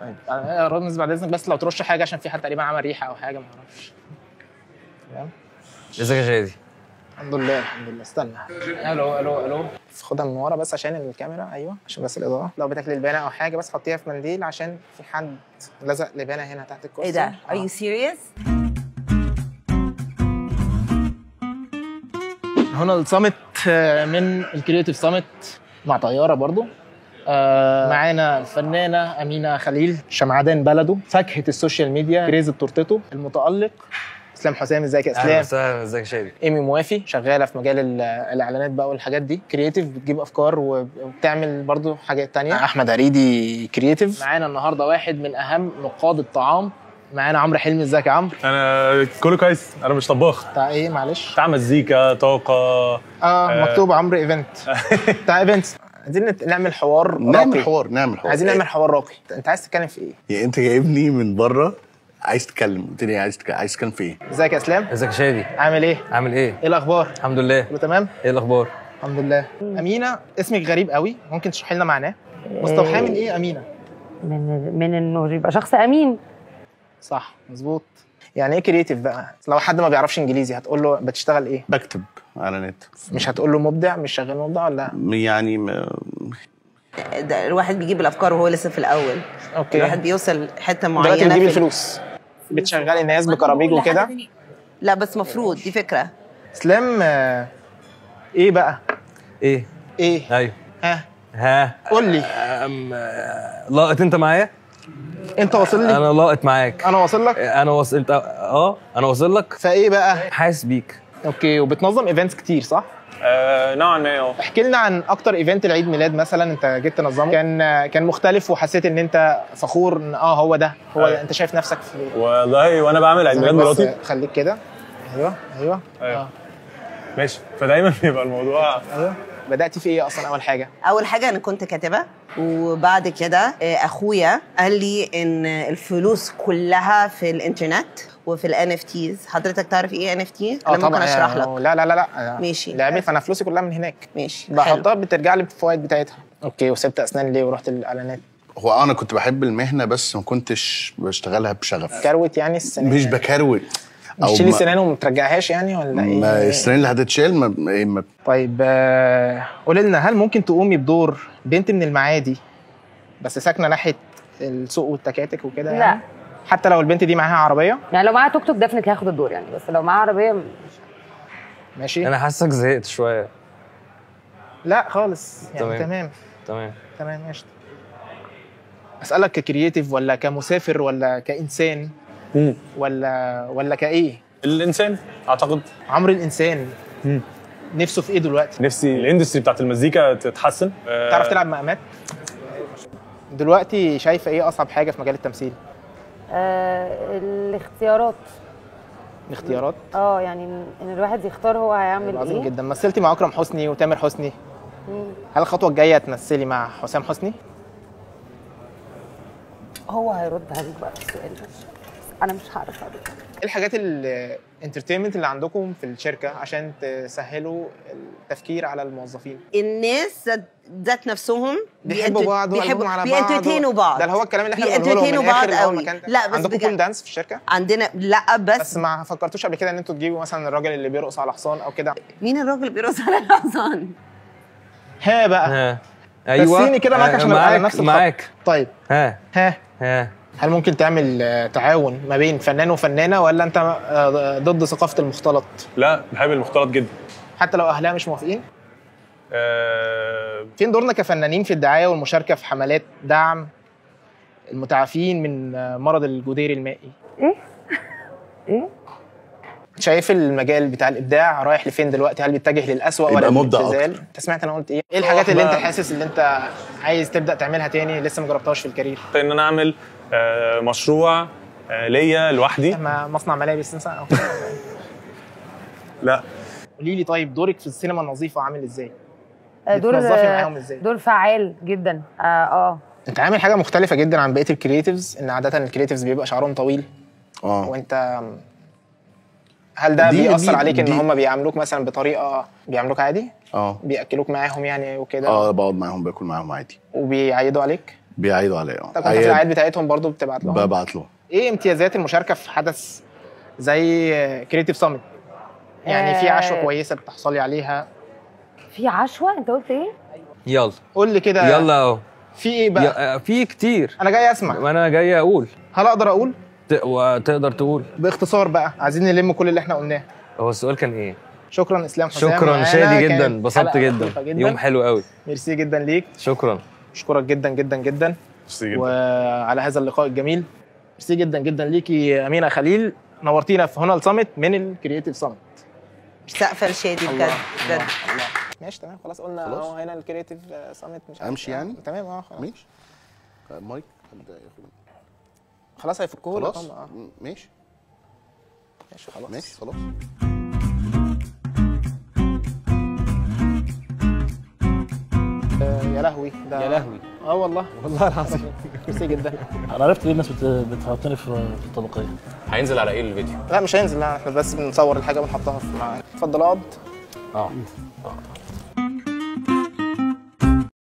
طيب آه، رامز بعد اذنك بس لو ترش حاجه عشان في حد تقريبا عمل ريحه او حاجه ما اعرفش تمام ازيك يا شادي الحمد لله الحمد لله استنى الو الو الو خدها من ورا بس عشان الكاميرا ايوه عشان بس الاضاءه لو بتاكل لبانه او حاجه بس حطيها في منديل عشان في حد لزق لبانه هنا تحت الكرسي ايه ده؟ Are آه. you serious؟ هنا الصامت آه، من الكرييتيف صامت مع طياره برضو آه معانا الفنانه امينه خليل شمعدان بلده فاكهه السوشيال ميديا كريز بتورتته المتالق اسلام حسام ازيك يا اهلا اسلام وسهلا ازيك يا شادي ايمي موافي شغاله في مجال ال- الاعلانات بقى والحاجات دي كرييتيف بتجيب افكار وب- وبتعمل برضو حاجات تانية احمد عريدي كرييتيف معانا النهارده واحد من اهم نقاد الطعام معانا عمرو حلمي ازيك يا عمرو انا كله كويس انا مش طباخ بتاع ايه معلش بتاع مزيكا طاقه اه آه. مكتوب عمرو ايفنت بتاع ايفنت عايزين نت- نعمل حوار نعمل راقي. حوار نعمل حوار عايزين نعمل حوار راقي انت عايز تتكلم في ايه يعني انت جايبني من بره عايز تتكلم قلت لي عايز تتكلم عايز تتكلم في ايه؟ ازيك يا اسلام ازيك يا شادي عامل ايه عامل ايه ايه الاخبار الحمد لله كله تمام ايه الاخبار الحمد لله امينه اسمك غريب قوي ممكن تشرحي لنا معناه مستوحاه من ايه امينه من من انه يبقى شخص امين صح مظبوط يعني ايه كرييتيف بقى لو حد ما بيعرفش انجليزي هتقول له بتشتغل ايه بكتب على نت مش هتقول له مبدع مش شغال مبدع ولا يعني م- ده الواحد بيجيب الافكار وهو لسه في الاول اوكي الواحد بيوصل حته دلوقتي معينه بتجيب في- الفلوس بتشغلي الناس بكرابيج وكده لا بس مفروض دي فكره اسلام آه، ايه بقى ايه ايه ايوه ها ها قول لي أم... آه، لاقط انت معايا انت واصل لي انا لاقط معاك انا واصل لك انا واصل انت اه انا واصل لك فايه بقى حاسس بيك اوكي وبتنظم ايفنتس كتير صح آه نوعا ما اه احكي لنا عن اكتر ايفنت العيد ميلاد مثلا انت جيت تنظمه كان كان مختلف وحسيت ان انت فخور ان اه هو ده هو ده أيوة. انت شايف نفسك في والله وانا بعمل عيد ميلاد بس مراتي خليك كده ايوه ايوه أيوة. اه ماشي فدايما بيبقى الموضوع ايوه بدات في ايه اصلا اول حاجه اول حاجه انا كنت كاتبه وبعد كده آه، اخويا قال لي ان الفلوس كلها في الانترنت وفي الان اف تيز حضرتك تعرف ايه ان اف تي انا ممكن اشرح لك لا لا لا لا ماشي. لعبت فانا فلوسي كلها من هناك ماشي حلو. بحطها بترجع لي بالفوائد بتاعتها اوكي وسبت اسنان ليه ورحت الاعلانات هو آه انا كنت بحب المهنه بس ما كنتش بشتغلها بشغف كروت يعني السنان مش بكروت مش او تشيلي ما, سنان وما ترجعهاش يعني ولا ما ايه السنين اللي هتتشال ما, ما ما- طيب آه، قولي لنا هل ممكن تقومي بدور بنت من المعادي بس ساكنه ناحيه السوق والتكاتك وكده لا. يعني حتى لو البنت دي معاها عربيه يعني لو معاها توك توك ديفنتلي هاخد الدور يعني بس لو معاها عربيه مش ماشي انا حاسك زهقت شويه لا خالص يعني تمام. تمام تمام تمام ماشي اسالك ككرييتيف ولا كمسافر ولا كانسان مم. ولا ولا كايه الانسان اعتقد عمرو الانسان مم. نفسه في ايه دلوقتي نفسي الاندستري بتاعت المزيكا تتحسن آه، تعرف تلعب مقامات دلوقتي شايفه ايه اصعب حاجه في مجال التمثيل آه الاختيارات الاختيارات اه يعني ان الواحد يختار هو هيعمل عظيم ايه جدا مثلتي مع اكرم حسني وتامر حسني هل الخطوه الجايه تمثلي مع حسام حسني هو هيرد عليك بقى السؤال ده انا مش هعرف ارد ايه الحاجات الانترتينمنت اللي عندكم في الشركه عشان تسهلوا التفكير على الموظفين الناس ذات- ذات نفسهم بيحبوا بيأنت- بعض وقلبهم بيحبوا على بعض بيانترتينوا بعض ده اللي هو الكلام اللي احنا بنقوله لهم بيانترتينوا من الآخر بعض اللي هو قوي المكان ده. لا بس عندكم بجد. بول دانس في الشركه عندنا لا بس, بس ما فكرتوش قبل كده ان انتوا تجيبوا مثلا الراجل اللي بيرقص على حصان او كده مين الراجل اللي بيرقص على الحصان ها بقى ها ايوه رسيني كده معاك آه، عشان نبقى على معاك نفس الخط. معاك طيب ها ها ها هل ممكن تعمل آه، تعاون ما بين فنان وفنانه ولا انت آه، ضد ثقافه المختلط لا بحب المختلط جدا حتى لو اهلها مش موافقين آه، فين دورنا كفنانين في الدعايه والمشاركه في حملات دعم المتعافين من آه، مرض الجدير المائي ايه ايه شايف المجال بتاع الابداع رايح لفين دلوقتي هل بيتجه للاسوء ولا يبقى مبدع للابتذال انت سمعت انا قلت ايه ايه الحاجات اللي انت حاسس ان انت عايز تبدا تعملها تاني لسه ما جربتهاش في الكارير ان انا اعمل آه، مشروع آه، ليا لوحدي ما مصنع ملابس مثلا او كده لا قولي لي طيب دورك في السينما النظيفه عامل ازاي آه، دور بتنظفي معاهم ازاي دور فعال جدا اه, آه. انت عامل حاجه مختلفه جدا عن بقيه الكرييتيفز ان عاده الكرييتيفز بيبقى شعرهم طويل اه وانت هل ده دي- بيأثر دي- عليك ان دي- هم بيعاملوك مثلا بطريقه بيعاملوك عادي اه بياكلوك معاهم يعني وكده اه بقعد معاهم باكل معاهم عادي وبيعيدوا عليك بيعيدوا عليا طب انت في الاعياد بتاعتهم برضو بتبعت لهم ببعت له ايه امتيازات المشاركه في حدث زي كريتيف سامت يعني في عشوه آه. كويسه بتحصلي عليها في عشوة انت قلت ايه؟ يلا قول لي كده يلا اهو في ايه بقى يا- في كتير انا جاي اسمع وانا جاي اقول هل اقدر اقول ت- وتقدر تقول باختصار بقى عايزين نلم كل اللي احنا قلناه هو السؤال كان ايه شكرا اسلام حسام شكرا معانا. شادي كانت جدا انبسطت حلقة جدا لطيفة يوم حلو قوي ميرسي جدا ليك شكرا اشكرك جدا جدا جدا ميرسي جدا. وعلى هذا اللقاء الجميل ميرسي جدا جدا ليكي امينه خليل نورتينا في هنا الصامت من الكرييتيف صامت سقف الشادي بجد بجد الله ماشي تمام خلاص قلنا خلاص. اهو هنا الكرييتيف صامت مش عارف أمشي إيه. يعني؟ تمام اه خلاص ماشي آه، مايك حد ياخد خلاص هيفكوه لك خلاص هم، اه م- ماشي ماشي خلاص ماشي خلاص آه، يا لهوي ده يا لهوي اه والله والله العظيم ميرسي جدا انا عرفت ليه الناس بت- بتحطني في في الطبقيه هينزل على ايه الفيديو لا مش هينزل لا احنا بس بنصور الحاجه بنحطها في معاك اتفضل اقعد اه